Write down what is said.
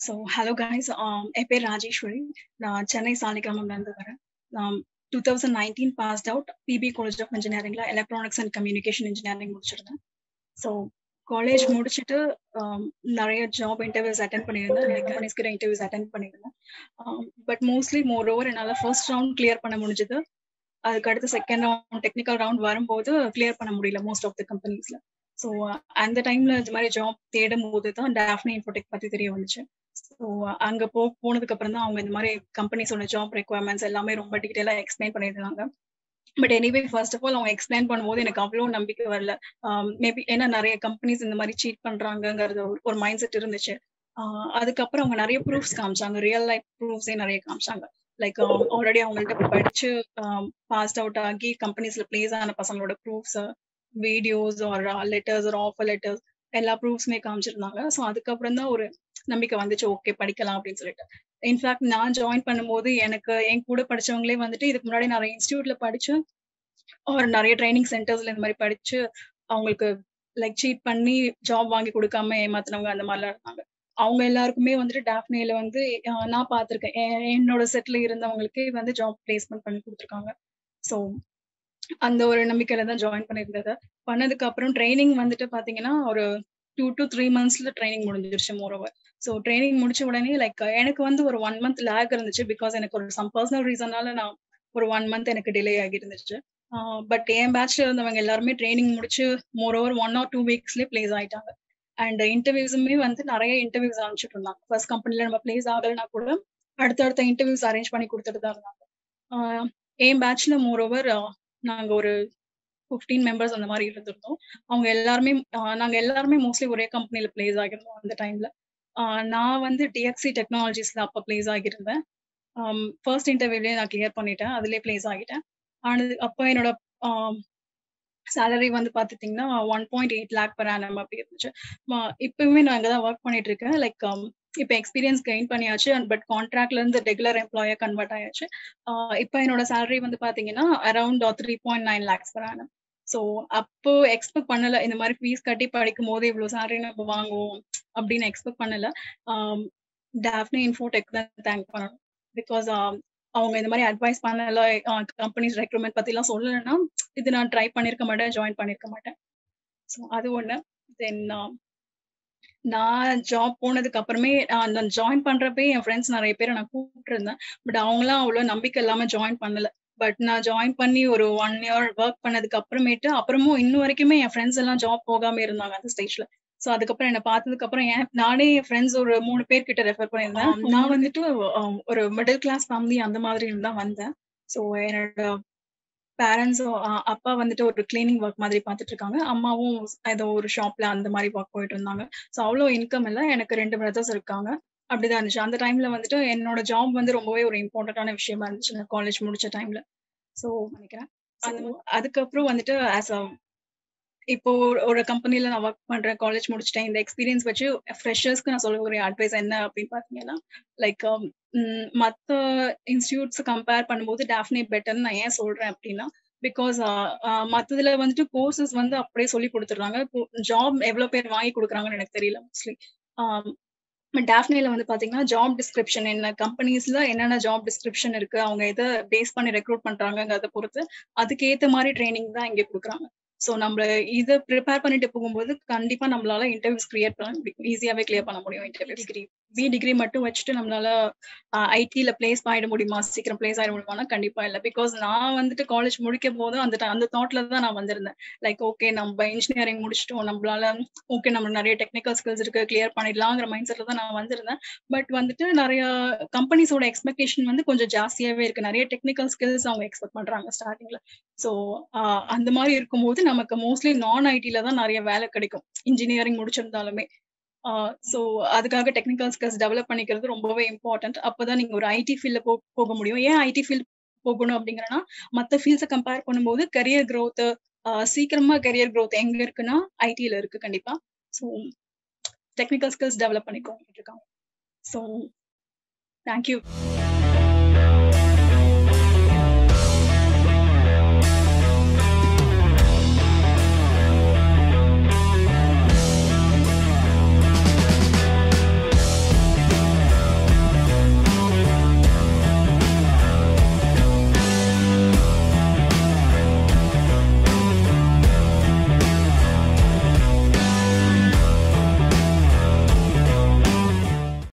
so hello guys என் பேர் ராஜேஸ்வரி நான் சென்னை சாலிகிராமம்லேருந்து வரேன் நான் two thousand nineteen passed out BP college of இன்ஜினியரிங்ல எலக்ட்ரானிக்ஸ் அண்ட் கம்யூனிகேஷன் இன்ஜினியரிங் முடிச்சிருந்தேன் ஸோ காலேஜ் முடிச்சுட்டு நிறைய ஜாப் இன்டர்வியூஸ் அட்டன் பண்ணியிருந்தேன் நிறைய கம்பெனிஸ்க்கு இன்டர்வியூஸ் அட்டன் பண்ணியிருந்தேன் பட் மோஸ்ட்லி மோர் ஓவர் என்னால் ஃபர்ஸ்ட் ரவுண்ட் கிளியர் பண்ண முடிஞ்சது அதுக்கு அடுத்து செகண்ட் ரவுண்ட் டெக்னிக்கல் ரவுண்ட் வரும்போது கிளியர் பண்ண முடியல மோஸ்ட் ஆஃப் த கம்பெனிஸ்ல ஸோ அந்த டைம்ல இந்த மாதிரி ஜாப் தேடும் போது தான் டேஃப்னி இன்ஃபோடெக் பத்தி தெரிய வந்துச்சு ஸோ அங்க போ போனதுக்கு அப்புறம் தான் அவங்க இந்த மாதிரி கம்பெனிஸோட ஜாப் ரெக்குவயர்மெண்ட்ஸ் எல்லாமே ரொம்ப டீட்டெயிலாக எக்ஸ்பிளைன் பண்ணியிருந்தாங்க but anyway first of all அவங்க எக்ஸ்பிளைன் பண்ணும்போது எனக்கு அவ்வளோ நம்பிக்கை வரல மேபி ஏன்னா நிறைய கம்பெனிஸ் இந்த மாதிரி சீட் பண்றாங்கிறது ஒரு மைண்ட் செட் இருந்துச்சு அதுக்கப்புறம் அவங்க நிறைய ப்ரூஃப்ஸ் காமிச்சாங்க ரியல் லைஃப் ப்ரூஃப்ஸே நிறைய காமிச்சாங்க லைக் ஆல்ரெடி அவங்கள்ட்ட படிச்சு பாஸ்ட் அவுட் ஆகி கம்பெனிஸ்ல பிளேஸ் ஆன பசங்களோட ப்ரூஃப்ஸ் வீடியோஸ் ஒரு லெட்டர்ஸ் ஒரு ஆஃபர் லெட்டர்ஸ் எல்லா ப்ரூஃப்ஸுமே காமிச்சிருந்தாங்க ஸோ அதுக்கப்புறம் தான் ஒரு நம்பிக்கை வந்துச்சு ஓகே படிக்கலாம் அப்படின்னு சொல்லிட்டு இன்ஃபேக்ட் நான் ஜாயின் பண்ணும்போது எனக்கு என் கூட படிச்சவங்களே வந்துட்டு இதுக்கு முன்னாடி நிறைய இன்ஸ்டியூட்ல படிச்சு ஒரு நிறைய ட்ரைனிங் சென்டர்ஸ்ல இந்த மாதிரி படிச்சு அவங்களுக்கு லைக் சீட் பண்ணி ஜாப் வாங்கி கொடுக்காம ஏமாத்தினவங்க அந்த மாதிரிலாம் இருந்தாங்க அவங்க எல்லாருக்குமே வந்துட்டு டாஃப்னேல வந்து நான் பார்த்துருக்கேன் என்னோட செட்ல இருந்தவங்களுக்கு வந்து ஜாப் பிளேஸ்மெண்ட் பண்ணி கொடுத்துருக்காங்க ஸோ அந்த ஒரு நம்பிக்கையில தான் ஜாயின் பண்ணியிருந்தது பண்ணதுக்கு அப்புறம் ட்ரைனிங் வந்துட்டு பாத்தீங்கன்னா ஒரு டூ டு த்ரீ மந்த்ஸ்ல ட்ரைனிங் முடிஞ்சிருச்சு மோர் ஓவர் ஸோ ட்ரைனிங் முடிச்ச உடனே லைக் எனக்கு வந்து ஒரு ஒன் மந்த் லேக் இருந்துச்சு பிகாஸ் எனக்கு ஒரு சம் பர்சனல் ரீசனால நான் ஒரு ஒன் மந்த் எனக்கு டிலே ஆகி இருந்துச்சு பட் என் பேட்ச்ல இருந்தவங்க எல்லாருமே ட்ரைனிங் முடிச்சு more over one or two வீக்ஸ்லேயே பிளேஸ் ஆயிட்டாங்க அண்ட் இன்டர்வியூஸுமே வந்து நிறைய இன்டர்வியூஸ் அனுப்பிச்சிட்டு இருந்தாங்க ஃபர்ஸ்ட் கம்பெனில நம்ம பிளேஸ் ஆகலைன்னா கூட அடுத்தடுத்த இன்டர்வியூஸ் அரேஞ்ச் பண்ணி கொடுத்துட்டு தான் இருந்தாங்க என் பேட்ச்ல மோர் ஓவர் நாங்க ஒரு ஃபிஃப்டீன் மெம்பர்ஸ் அந்த மாதிரி இருந்திருந்தோம் அவங்க எல்லாருமே நாங்க எல்லாருமே மோஸ்ட்லி ஒரே கம்பெனில பிளேஸ் ஆகிருந்தோம் அந்த டைம்ல நான் வந்து டிஎக்சி டெக்னாலஜிஸ்ல அப்ப பிளேஸ் ஆகியிருந்தேன் ஃபர்ஸ்ட் இன்டர்வியூலயே நான் கிளியர் பண்ணிட்டேன் அதுலயே பிளேஸ் ஆகிட்டேன் ஆனது அப்போ என்னோட சேலரி வந்து பாத்துட்டீங்கன்னா one point eight lakh per annum அப்படி இருந்துச்சு இப்பவுமே நான் அங்கே தான் ஒர்க் பண்ணிட்டு இருக்கேன் லைக் இப்போ எக்ஸ்பீரியன்ஸ் கெயின் பண்ணியாச்சு அண்ட் பட் கான்ட்ராக்ட்ல இருந்து ரெகுலர் எம்ப்ளாயா கன்வெர்ட் ஆயாச்சு இப்போ என்னோட சேலரி வந்து பாத்தீங்கன்னா around three point nine lakhs per annum so அப்போ எக்ஸ்பெக்ட் பண்ணல இந்த மாதிரி ஃபீஸ் கட்டி படிக்கும் போது இவ்வளவு சேலரி நம்ம வாங்குவோம் அப்படின்னு எக்ஸ்பெக்ட் பண்ணல டேஃப்னி இன்ஃபோடெக் தான் தேங்க் பண்ணணும் பிகாஸ் அவங்க இந்த மாதிரி அட்வைஸ் பண்ணல கம்பெனிஸ் ரெக்ரூட்மெண்ட் பத்தி எல்லாம் சொல்லலைன்னா இது நான் ட்ரை பண்ணிருக்க மாட்டேன் ஜாயின் பண்ணிருக்க மாட்டேன் ஸோ அது ஒண்ணு தென் நான் ஜாப் போனதுக்கு அப்புறமே அந்த ஜாயின் பண்றப்பே என் ஃப்ரெண்ட்ஸ் நிறைய பேரை நான் கூப்பிட்டுருந்தேன் பட் அவங்களாம் அவ்வளோ நம்பிக்கை இல்லாம ஜாயின் பண்ணல பட் நான் ஜாயின் பண்ணி ஒரு ஒன் இயர் ஒர்க் பண்ணதுக்கு அப்புறமேட்டு அப்புறமும் இன்னும் வரைக்குமே என் ஃப்ரெண்ட்ஸ் எல்லாம் ஜாப் போகாம இருந்தாங்க அந்த ஸ்டேஜ்ல ஸோ அதுக்கப்புறம் என்ன பார்த்ததுக்கு அப்புறம் ஏன் நானே என் ஃப்ரெண்ட்ஸ் ஒரு மூணு பேர் கிட்ட ரெஃபர் பண்ணியிருந்தேன் நான் வந்துட்டு ஒரு மிடில் கிளாஸ் ஃபேமிலி அந்த மாதிரி தான் வந்தேன் ஸோ என்னோட பேரண்ட்ஸும் அப்பா வந்துட்டு ஒரு கிளீனிங் ஒர்க் மாதிரி பார்த்துட்டு இருக்காங்க அம்மாவும் ஏதோ ஒரு ஷாப்ல அந்த மாதிரி ஒர்க் போயிட்டு இருந்தாங்க ஸோ அவ்வளோ இன்கம் இல்லை எனக்கு ரெண்டு பிரதர்ஸ் இருக்காங்க அப்படிதான் இருந்துச்சு அந்த டைம்ல வந்துட்டு என்னோட ஜாப் வந்து ரொம்பவே ஒரு இம்பார்ட்டன்டான விஷயமா இருந்துச்சு நான் காலேஜ் முடிச்ச டைம்ல ஸோ நினைக்கிறேன் அதுக்கப்புறம் வந்துட்டு ஆஸ் அ இப்போ ஒரு கம்பெனில நான் ஒர்க் பண்றேன் காலேஜ் முடிச்சிட்டேன் இந்த எக்ஸ்பீரியன்ஸ் வச்சு ஃப்ரெஷர்ஸ்க்கு நான் சொல்ல ஒரு அட்வைஸ் என்ன அப்படின்னு பாத்தீங்கன்னா லைக் மற்ற இன்ஸ்டியூட்ஸ் கம்பேர் பண்ணும்போது டேஃப்னி பெட்டர்னு நான் ஏன் சொல்றேன் அப்படின்னா பிகாஸ் மற்றதுல வந்துட்டு கோர்சஸ் வந்து அப்படியே சொல்லி கொடுத்துட்றாங்க ஜாப் எவ்வளவு பேர் வாங்கி கொடுக்குறாங்கன்னு எனக்கு தெரியல மோஸ்ட்லி டேஃப்னில வந்து பாத்தீங்கன்னா ஜாப் டிஸ்கிரிப்ஷன் என்ன கம்பெனிஸ்ல என்னென்ன ஜாப் டிஸ்கிரிப்ஷன் இருக்கு அவங்க எதை பேஸ் பண்ணி ரெக்ரூட் பண்றாங்கிறத பொறுத்து அதுக்கு ஏத்த மாதிரி ட்ரைனிங் தான் இங்க கொடுக்குறாங்க ஸோ நம்ம இதை ப்ரிப்பேர் பண்ணிட்டு போகும்போது கண்டிப்பா நம்மளால இன்டர்வியூஸ் கிரியேட் பண்ண முடியும் ஈஸியாவே கிளியர் பண்ண முடியும் இன்டர்வியூ டிகிரி பி டிகிரி மட்டும் வச்சுட்டு நம்மளால ஐடில பிளேஸ் ஆயிட முடியுமா சீக்கிரம் பிளேஸ் ஆயிட முடியுமானா கண்டிப்பா இல்லை பிகாஸ் நான் வந்துட்டு காலேஜ் முடிக்கும் போது அந்த அந்த தாட்ல தான் நான் வந்திருந்தேன் லைக் ஓகே நம்ம இன்ஜினியரிங் முடிச்சிட்டோம் நம்மளால ஓகே நம்ம நிறைய டெக்னிக்கல் ஸ்கில்ஸ் இருக்கு கிளியர் பண்ணிடலாங்கிற மைண்ட் செட்ல தான் நான் வந்திருந்தேன் பட் வந்துட்டு நிறைய கம்பெனிஸோட எக்ஸ்பெக்டேஷன் வந்து கொஞ்சம் ஜாஸ்தியாவே இருக்கு நிறைய டெக்னிக்கல் ஸ்கில்ஸ் அவங்க எக்ஸ்பெக்ட் பண்றாங்க ஸ்டார்டிங்ல ஸோ அந்த மாதிரி இருக்கும்போது நமக்கு மோஸ்ட்லி நான் ஐடில தான் நிறைய வேலை கிடைக்கும் இன்ஜினியரிங் முடிச்சிருந்தாலுமே ஸோ அதுக்காக டெக்னிக்கல் ஸ்கில்ஸ் டெவலப் பண்ணிக்கிறது ரொம்பவே இம்பார்ட்டன்ட் அப்போதான் நீங்க ஒரு ஐடி ஃபீல்ட்ல போ போக முடியும் ஏன் ஐடி ஃபீல்ட் போகணும் அப்படிங்கிறனா மற்ற ஃபீல்ட்ஸை கம்பேர் பண்ணும்போது கரியர் க்ரோத் சீக்கிரமா கரியர் க்ரோத் எங்க இருக்குன்னா ஐடில இருக்கு கண்டிப்பா ஸோ டெக்னிக்கல் ஸ்கில்ஸ் டெவலப் பண்ணிக்கோங்க இருக்காங்க ஸோ தேங்க்யூ